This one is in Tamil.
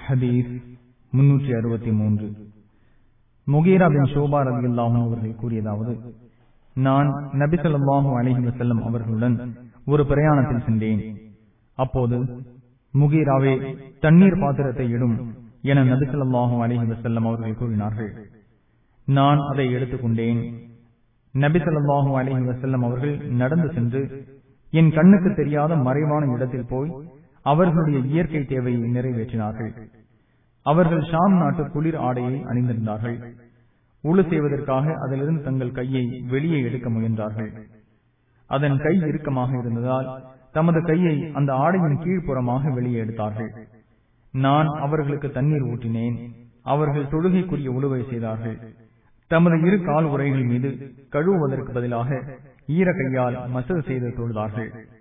ஹதீஸ் முன்னூற்றி அறுபத்தி மூன்று முகீரா பின் ஷோபா ரவி அவர்கள் கூறியதாவது நான் நபிசல்லாஹூ அலஹி வசல்லம் அவர்களுடன் ஒரு பிரயாணத்தில் சென்றேன் அப்போது முகீராவே தண்ணீர் பாத்திரத்தை இடும் என நபிசல்லாஹூ அலஹி வசல்லம் அவர்கள் கூறினார்கள் நான் அதை எடுத்துக்கொண்டேன் நபிசல்லாஹூ அலஹி வசல்லம் அவர்கள் நடந்து சென்று என் கண்ணுக்கு தெரியாத மறைவான இடத்தில் போய் அவர்களுடைய இயற்கை தேவையை நிறைவேற்றினார்கள் அவர்கள் ஷாம் நாட்டு குளிர் ஆடையை அணிந்திருந்தார்கள் உழு செய்வதற்காக அதிலிருந்து தங்கள் கையை வெளியே எடுக்க முயன்றார்கள் அதன் கை இறுக்கமாக இருந்ததால் தமது கையை அந்த ஆடையின் கீழ்ப்புறமாக வெளியே எடுத்தார்கள் நான் அவர்களுக்கு தண்ணீர் ஊற்றினேன் அவர்கள் தொழுகைக்குரிய உழுவை செய்தார்கள் தமது இரு கால் உரைகள் மீது கழுவுவதற்கு பதிலாக ஈர கையால் மசல் செய்து தொழுதார்கள்